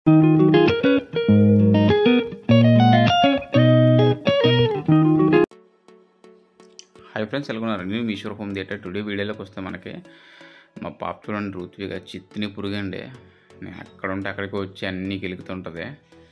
hi friends ఎలాగున్నారు నేను మీ ఈశ్వర్ హోమ్ థియేటర్ టుడే వీడియోలోకి వస్తే మనకి మా పాప చూడండి ఋత్విగా చిత్తిని పురుగండి నేను ఎక్కడ ఉంటే అక్కడికి వచ్చి అన్నీ గెలుగుతుంటుంది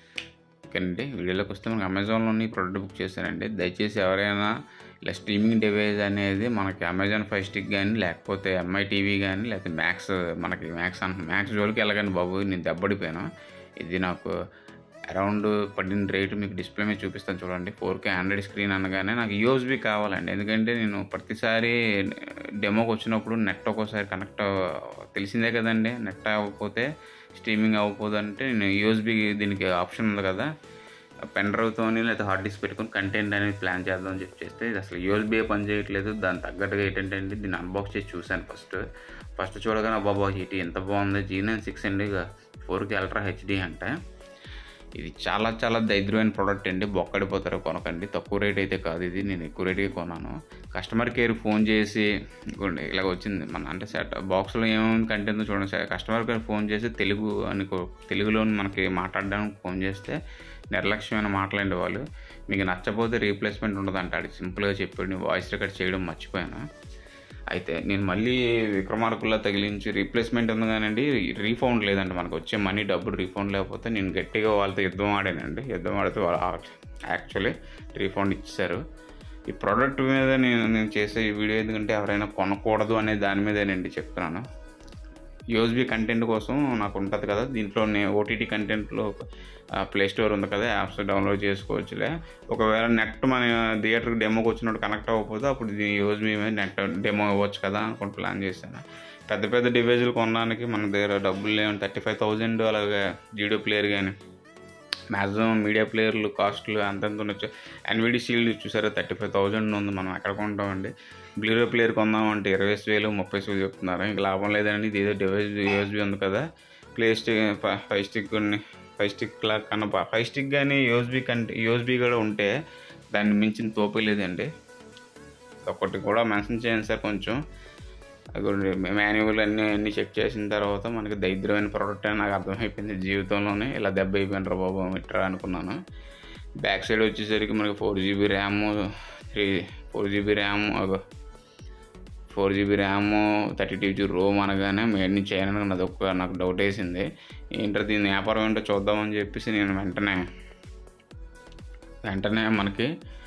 ఓకేనండి వీడియోలోకి వస్తే మనకి అమెజాన్లోని ప్రోడక్ట్ బుక్ చేశానండి దయచేసి ఎవరైనా ఇలా స్ట్రీమింగ్ డివైస్ అనేది మనకి అమెజాన్ ఫైవ్ స్టిక్ కానీ లేకపోతే ఎంఐ టీవీ కానీ లేకపోతే మ్యాక్స్ మనకి మ్యాక్స్ అంట మ్యాక్స్ జోలికి వెళ్ళగాని బాబు నేను దెబ్బడిపోయాను ఇది నాకు అరౌండ్ పడిన రేటు మీకు డిస్ప్లే మీద చూపిస్తాను చూడండి ఫోర్ కే ఆండ్రాయిడ్ స్క్రీన్ అనగానే నాకు యూఎస్బి కావాలండి ఎందుకంటే నేను ప్రతిసారి డెమోకి వచ్చినప్పుడు నెట్ ఒక్కోసారి కనెక్ట్ తెలిసిందే కదండి నెట్ అవ్వకపోతే స్ట్రీమింగ్ అవ్వకపోతే అంటే నేను యూఎస్బి దీనికి ఆప్షన్ ఉంది కదా పెన్ డ్రైవ్తోని లేదా హార్డ్ డిస్క్ పెట్టుకొని కంటెంట్ అనేది ప్లాన్ చేద్దాం అని చెప్పి చేస్తే ఇది అసలు యూఎస్బీ పని చేయట్లేదు దాని తగ్గట్టుగా ఏంటంటే అండి దీన్ని అన్బాక్స్ చేసి చూశాను ఫస్ట్ ఫస్ట్ చూడగానే అబ్బాబా ఇటు ఎంత బాగుంది జీ నైన్ సిక్స్ అండి ఫోర్కి అల్ట్రా హెచ్డి అంటే ఇది చాలా చాలా దరిద్రమైన ప్రోడక్ట్ అండి బొక్కడిపోతారు కొనకండి తక్కువ రేట్ అయితే కాదు ఇది నేను ఎక్కువ రేట్కి కొన్నాను కస్టమర్ కేర్ ఫోన్ చేసి ఇదిగోండి ఇలాగ వచ్చింది మన అంటే సెట్ బాక్స్లో ఏమేమి కంటెంట్ చూడండి సార్ కస్టమర్ కేర్ ఫోన్ చేసి తెలుగు అని తెలుగులో మనకి మాట్లాడడానికి ఫోన్ చేస్తే నిర్లక్ష్యమైన మాటలండి వాళ్ళు మీకు నచ్చపోతే రీప్లేస్మెంట్ ఉండదు అంటాడు సింపుల్గా చెప్పాడు వాయిస్ రికార్డ్ చేయడం మర్చిపోయాను అయితే నేను మళ్ళీ విక్రమార్కుల్లో తగిలించి రీప్లేస్మెంట్ ఉంది కానండి రీఫౌండ్ లేదండి మనకు వచ్చే మనీ డబ్బులు రీఫౌండ్ లేకపోతే నేను గట్టిగా వాళ్ళతో యుద్ధం ఆడానండి యుద్ధం ఆడితే వాళ్ళు యాక్చువల్లీ రీఫౌండ్ ఇచ్చారు ఈ ప్రోడక్ట్ మీద నేను నేను చేసే ఈ వీడియో ఎందుకంటే ఎవరైనా కొనకూడదు అనే దాని మీదేనండి చెప్తున్నాను యూఎస్బీ కంటెంట్ కోసం నాకు ఉంటుంది కదా దీంట్లో ఓటీటీ కంటెంట్లో ప్లే స్టోర్ ఉంది కదా యాప్స్ డౌన్లోడ్ చేసుకోవచ్చులే ఒకవేళ నెట్ మన థియేటర్కి డెమోకి వచ్చినప్పుడు కనెక్ట్ అవ్వకపోతే అప్పుడు ఇది యూఎస్బీ మీద నెట్ డెమో ఇవ్వచ్చు కదా అనుకుని ప్లాన్ చేశాను పెద్ద పెద్ద డివైజులు కొనడానికి మన దగ్గర డబ్బులు లేవు థర్టీ ఫైవ్ థౌజండ్ అలాగే జీడియో ప్లేయర్ కానీ మ్యాక్సిమం మీడియా ప్లేయర్లు కాస్ట్లు అంతంత ఉండొచ్చు ఎన్విడి షీల్డ్ చూసారా థర్టీ ఫైవ్ థౌజండ్ ఉంది మనం ఎక్కడ కొంటామండి బ్లూరే ప్లేయర్ కొందామంటే ఇరవై వేలు ముప్పై వేలు చెప్తున్నారు ఇంక లాభం లేదండి ఇది ఏదో డివైస్ యూఎస్బీ ఉంది కదా play stick five stick five stick లా కన్నా ఫైవ్ స్టిక్ కానీ యూఎస్బీ కంటే యూఎస్బీ కూడా ఉంటే దాన్ని మించిన తోపే లేదండి ఒకటి కూడా మెన్షన్ చేయండి సార్ కొంచెం మాన్యువల్ అన్నీ అన్నీ చెక్ చేసిన తర్వాత మనకి దరిద్రమైన ప్రోడక్ట్ అని నాకు అర్థమైపోయింది జీవితంలోనే ఇలా దెబ్బ అయిపోయినారు బాబు ఇట్రా అనుకున్నాను బ్యాక్ సైడ్ వచ్చేసరికి మనకి four GB RAM three four GB RAM four GB RAM thirty two G ROM అనగానే మేడ్ నుంచి చేయడానికి నాది ఒక నాకు డౌట్ వేసింది ఏంటో దీని వ్యాపారం ఏంటో చూద్దామని చెప్పేసి నేను వెంటనే వెంటనే మనకి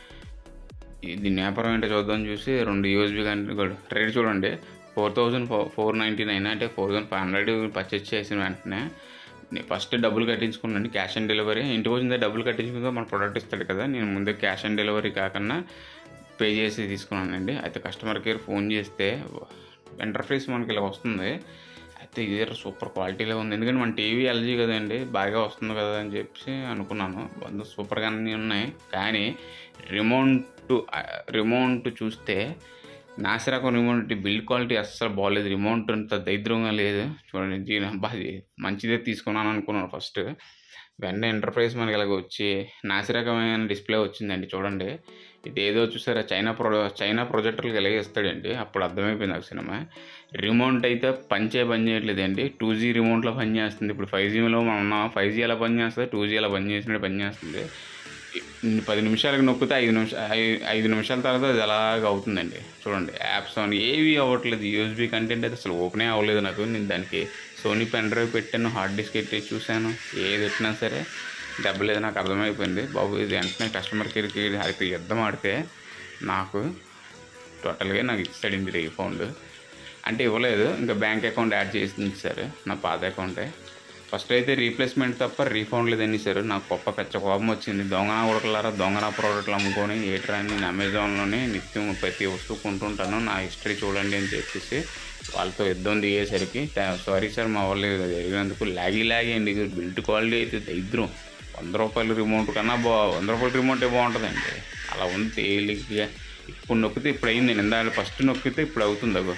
దీని వ్యాపారం ఏంటో చూద్దామని చూసి రెండు యూఎస్బీ కంటే రేట్ చూడండి four thousand four four ninety nine అంటే four thousand five hundred purchase చేసిన వెంటనే నేను ఫస్ట్ డబ్బులు కట్టించుకున్నాను క్యాష్ ఆన్ డెలివరీ ఇంటికి వచ్చిందే డబ్బులు కట్టించుకుంటే మన ప్రోడక్ట్ ఇస్తాడు కదా నేను ముందే క్యాష్ ఆన్ డెలివరీ కాకుండా పే చేసి తీసుకున్నానండి అయితే కస్టమర్ కేర్ ఫోన్ చేస్తే ఇంటర్ఫేస్ మనకి ఇలా వస్తుంది అయితే ఇది సూపర్ క్వాలిటీలో ఉంది ఎందుకంటే మన టీవీ ఎల్జీ కదండి బాగా వస్తుంది కదా అని చెప్పి అనుకున్నాను వంద సూపర్గా అన్నీ ఉన్నాయి కానీ రిమోట్ రిమోట్ చూస్తే నాసిరకం రిమోట్ బిల్డ్ క్వాలిటీ అస్సలు బాగాలేదు రిమోట్ అంత దరిద్రంగా లేదు చూడండి దీని బాగా మంచిదే తీసుకున్నాను అనుకున్నాను ఫస్ట్ వెంటనే ఎంటర్ప్రైజ్ మనకి ఇలాగ వచ్చి నాసిరకమైన డిస్ప్లే వచ్చిందండి చూడండి ఇది ఏదో చూసారా చైనా ప్రో చైనా ప్రొజెక్టర్కి ఇలాగే ఇస్తాడండి అప్పుడు అర్థమైపోయింది నాకు సినిమా రిమోట్ అయితే పనిచే పని చేయట్లేదండి టూ జీ రిమోట్లో పని చేస్తుంది ఇప్పుడు ఫైవ్ జీలో మనం ఉన్నాం ఫైవ్ జీ ఎలా పని చేస్తుంది టూ జీ ఎలా పని చేసినట్టు పని చేస్తుంది పది నిమిషాలకు నొక్కితే ఐదు నిమిషాలు ఐదు నిమిషాల తర్వాత అది అలాగ అవుతుందండి చూడండి యాప్స్ అని ఏవి అవ్వట్లేదు యూఎస్బీ కంటెంట్ అయితే అసలు ఓపెనే అవ్వలేదు నాకు నేను దానికి సోనీ పెన్ డ్రైవ్ పెట్టాను హార్డ్ డిస్క్ పెట్టి చూశాను ఏది పెట్టినా సరే దెబ్బలేదు నాకు అర్థమైపోయింది బాబు ఇది వెంటనే కస్టమర్ కేర్కి అయితే యుద్ధం ఆడితే నాకు టోటల్గా నాకు ఇస్తాడింది రీఫౌండ్ అంటే ఇవ్వలేదు ఇంకా బ్యాంక్ అకౌంట్ యాడ్ చేసి ఇచ్చారు నా పాత అకౌంటే ఫస్ట్ అయితే రీప్లేస్మెంట్ తప్ప రీఫౌండ్ లేదని ఇచ్చారు నాకు గొప్ప పెద్ద కోపం వచ్చింది దొంగన ఉడకలారా దొంగన ప్రోడక్ట్లు అమ్ముకొని ఏట్రా నేను అమెజాన్లోనే నిత్యం ప్రతి వస్తువు కొంటుంటాను నా హిస్టరీ చూడండి అని చెప్పేసి వాళ్ళతో యుద్ధం దిగేసరికి సారీ సార్ మా వాళ్ళు జరిగినందుకు లాగి లాగి అండి బిల్డ్ క్వాలిటీ అయితే దరిద్రం వంద రూపాయల రిమోట్ కన్నా బా వంద రూపాయల రిమోటే బాగుంటుందండి అలా ఉంది తేలిగ్గా ఇప్పుడు నొక్కితే ఇప్పుడు అయింది నేను ఇందాక ఫస్ట్ నొక్కితే ఇప్పుడు అవుతుంది అగో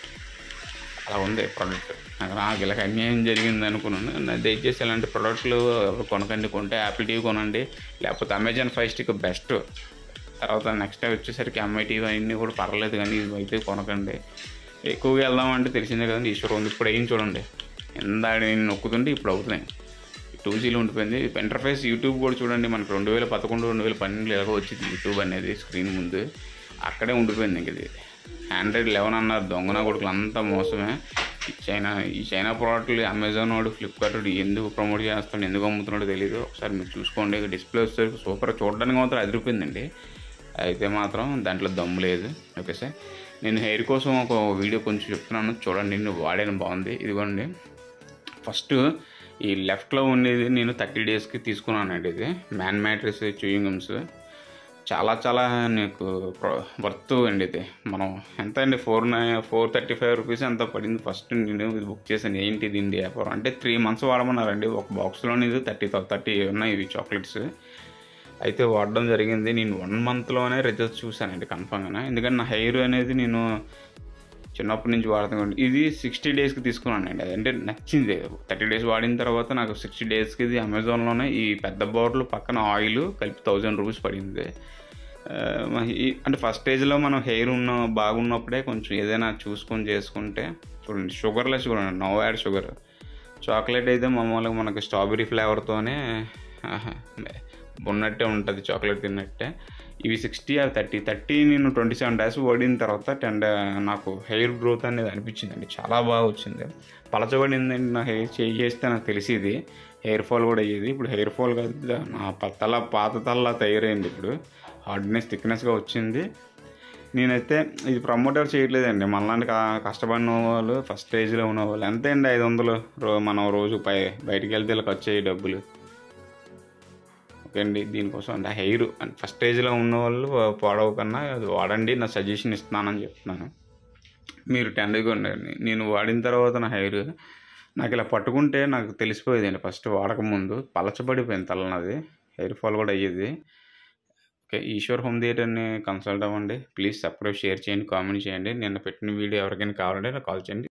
అలా ఉంది ప్రోడక్ట్ నాకు నాకు ఇలా అన్యాయం జరిగింది అనుకున్నాను దయచేసి ఇలాంటి ప్రోడక్ట్లు కొనకండి కొంటే యాపిల్ టీవీ కొనండి లేకపోతే అమెజాన్ ఫైవ్ స్టిక్ బెస్ట్ తర్వాత నెక్స్ట్ వచ్చేసరికి ఎంఐ టీవీ అన్నీ కూడా పర్లేదు కానీ ఇది అయితే కొనకండి ఎక్కువగా వెళ్దామంటే తెలిసిందే కదండి ఈశ్వర్ ఉంది ఇప్పుడు ఏం చూడండి ఎంత నేను నొక్కుతుంటే ఇప్పుడు అవుతున్నాయి టూ జీలో ఉండిపోయింది ఇంటర్ఫేస్ యూట్యూబ్ కూడా చూడండి మనకు రెండు వేల పదకొండు రెండు వేల పన్నెండులో ఎలాగో వచ్చింది యూట్యూబ్ అనేది స్క్రీన్ ముందు అక్కడే ఉండిపోయింది ఇంక ఇది ఆండ్రాయిడ్ లెవెన్ అన్నారు దొంగన కొడుకులు అంతా మోసమే ఈ చైనా ఈ చైనా ప్రోడక్ట్లు అమెజాన్ వాడు ఫ్లిప్కార్ట్ వాడు ఎందుకు ప్రమోట్ చేస్తాడు ఎందుకు అమ్ముతున్నాడో తెలియదు ఒకసారి మీరు చూసుకోండి డిస్ప్లే వస్తే సూపర్ చూడడానికి మాత్రం అదిరిపోయిందండి అయితే మాత్రం దాంట్లో దమ్ము లేదు ఓకే సార్ నేను హెయిర్ కోసం ఒక వీడియో కొంచెం చెప్తున్నాను చూడండి నేను వాడాను బాగుంది ఇదిగోండి ఫస్ట్ ఈ లెఫ్ట్లో ఉండేది నేను థర్టీ డేస్కి తీసుకున్నానండి ఇది మ్యాన్ మ్యాట్రిస్ చూయింగమ్స్ చాలా చాలా నీకు వర్త్ అండి ఇది మనం ఎంత అండి four four thirty five rupees ఎంత పడింది ఫస్ట్ నేను ఇది బుక్ చేశాను ఏంటి దీని వ్యాపారం అంటే త్రీ మంత్స్ వాడమన్నారండి ఒక బాక్స్లోని ఇది థర్టీ థర్టీ ఉన్నాయి ఇవి చాక్లెట్స్ అయితే వాడడం జరిగింది నేను వన్ మంత్లోనే రిజల్ట్స్ చూశానండి కన్ఫామ్గా ఎందుకంటే నా హెయిర్ అనేది నేను చిన్నప్పటి నుంచి వాడుతున్నాను ఇది సిక్స్టీ డేస్కి తీసుకున్నానండి అదంటే నచ్చింది థర్టీ డేస్ వాడిన తర్వాత నాకు సిక్స్టీ డేస్కి ఇది అమెజాన్లోనే ఈ పెద్ద బాటిల్ పక్కన ఆయిల్ కలిపి థౌజండ్ రూపీస్ పడింది ఆ, ఈ- అంటే ఫస్ట్ స్టేజ్లో మనం హెయిర్ ఉన్న బాగున్నప్పుడే కొంచెం ఏదైనా చూసుకొని చేసుకుంటే చూడండి షుగర్లెస్ కూడా నో యాడ్ షుగర్ చాక్లెట్ అయితే మామూలుగా మనకు స్ట్రాబెరీ ఫ్లేవర్తోనే ఉన్నట్టే ఉంటుంది చాక్లెట్ తిన్నట్టే ఇవి సిక్స్టీ అవి థర్టీ థర్టీ నేను ట్వంటీ సెవెన్ డేస్ ఓడిన తర్వాత టెన్ డే నాకు హెయిర్ గ్రోత్ అనేది అనిపించిందండి చాలా బాగా వచ్చింది పలచబడిందండి నా హెయిర్ చేంజ్ చేస్తే నాకు తెలిసేది హెయిర్ ఫాల్ కూడా అయ్యేది ఇప్పుడు హెయిర్ ఫాల్ కాదు నా ప- తల పాత తల తయారైంది ఇప్పుడు హార్డ్నెస్ థిక్నెస్గా వచ్చింది నేనైతే ఇది ప్రమోటర్ చేయట్లేదండి మనలాంటి క- కష్టపడిన వాళ్ళు ఫస్ట్ స్టేజ్లో ఉన్న వాళ్ళు అంతే అండి ఐదు వందలు రో మనం రోజు పై బయటికి వెళ్తే ఇలా ఖర్చు అయ్యే డబ్బులు ఓకే అండి దీనికోసం అంటే హెయిర్ ఫస్ట్ స్టేజ్లో ఉన్న వాళ్ళు పాడవ కన్నా అది వాడండి నా సజెషన్ ఇస్తున్నానని చెప్తున్నాను మీరు టెండర్గా ఉండండి నేను వాడిన తర్వాత నా హెయిర్ నాకు ఇలా పట్టుకుంటే నాకు తెలిసిపోయేదండి ఫస్ట్ వాడకముందు పలచబడిపోయింది తలనది హెయిర్ ఫాల్ కూడా అయ్యేది ఓకే ఈశ్వర్ హోమ్ థియేటర్ని కన్సల్ట్ అవ్వండి ప్లీజ్ సబ్స్క్రైబ్ షేర్ చేయండి కామెంట్ చేయండి నిన్న పెట్టిన వీడియో ఎవరికైనా కావాలంటే నాకు కాల్ చేయండి